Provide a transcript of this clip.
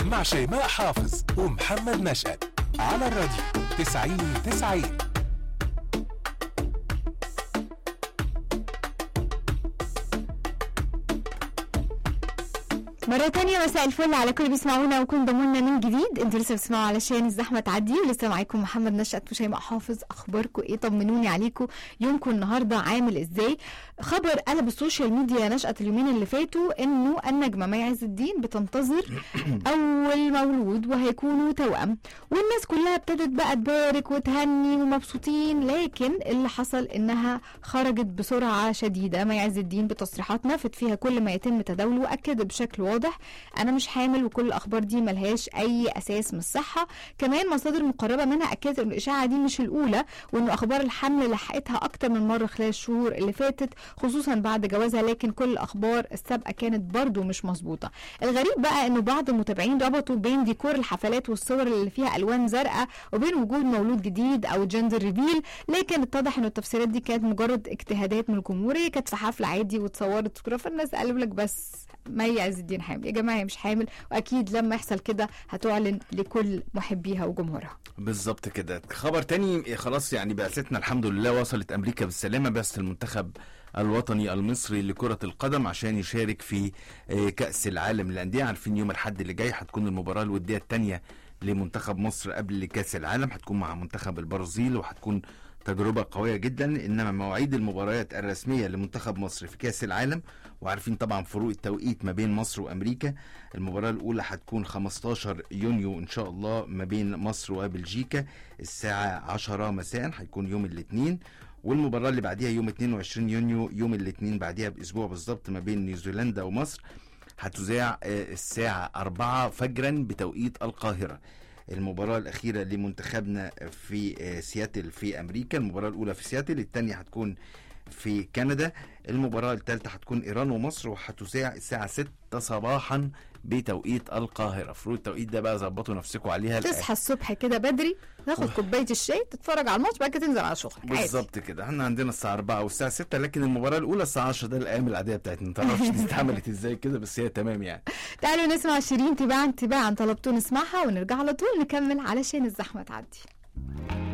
مع شيماء حافظ ومحمد نشأت على الراديو 90 90 مرة تانية مساء الفل على كل اللي بيسمعونا وكل ضمونا من جديد انتوا لسه بتسمعوا علشان الزحمة تعدي ولسه معاكم محمد نشأت وشيماء حافظ اخباركم ايه طمنوني عليكم يومكم النهارده عامل ازاي خبر قلب السوشيال ميديا نشأت اليومين اللي فاتوا انه النجمة مي عز الدين بتنتظر اول مولود وهيكونوا توأم والناس كلها ابتدت بقى تبارك وتهني ومبسوطين لكن اللي حصل انها خرجت بسرعة شديدة مي عز الدين بتصريحات نفت فيها كل ما يتم تداوله واكدت بشكل واضح انا مش حامل وكل الاخبار دي ملهاش اي اساس من الصحة كمان مصادر مقربة منها اكدت ان الاشاعة دي مش الاولى وانه اخبار الحمل لحقتها اكتر من مرة خلال الشهور اللي فاتت خصوصا بعد جوازها لكن كل الاخبار السابقة كانت برضو مش مظبوطة الغريب بقى انه بعض المتابعين ربطوا بين ديكور الحفلات والصور اللي فيها الوان زرقاء وبين وجود مولود جديد او جندر ريفيل لكن اتضح انه التفسيرات دي كانت مجرد اجتهادات من الجمهور هي كانت في حفل عادي واتصورت صوره فالناس قالوا لك بس مي عز الدين حامل يا جماعه هي مش حامل واكيد لما يحصل كده هتعلن لكل محبيها وجمهورها بالظبط كده خبر تاني خلاص يعني بعثتنا الحمد لله وصلت امريكا بالسلامه بعثه المنتخب الوطني المصري لكرة القدم عشان يشارك في آه، كأس العالم للأندية عارفين يوم الأحد اللي جاي هتكون المباراة الودية الثانية لمنتخب مصر قبل كأس العالم هتكون مع منتخب البرازيل وهتكون تجربة قوية جدا إنما مواعيد المباريات الرسمية لمنتخب مصر في كأس العالم وعارفين طبعا فروق التوقيت ما بين مصر وأمريكا المباراة الأولى هتكون 15 يونيو إن شاء الله ما بين مصر وبلجيكا الساعة 10 مساء هيكون يوم الاثنين والمباراة اللي بعديها يوم 22 يونيو يوم الاثنين بعديها بأسبوع بالظبط ما بين نيوزيلندا ومصر هتذاع آه، الساعة 4 فجرا بتوقيت القاهرة المباراة الأخيرة لمنتخبنا في آه، سياتل في أمريكا المباراة الأولى في سياتل الثانية هتكون في كندا المباراة الثالثة هتكون إيران ومصر وهتذاع الساعة 6 صباحا بتوقيت القاهرة فروق التوقيت ده بقى ظبطوا نفسكم عليها تصحى الصبح كده بدري تاخد كوبايه الشاي تتفرج على الماتش بعد كده تنزل على شغلك عادي بالظبط كده احنا عندنا الساعة 4 والساعة 6 لكن المباراة الأولى الساعة 10 ده الأيام العادية بتاعتنا ما تعرفش دي اتعملت ازاي كده بس هي تمام يعني تعالوا نسمع شيرين تباعا تباعا طلبتوا نسمعها ونرجع على طول نكمل علشان الزحمه تعدي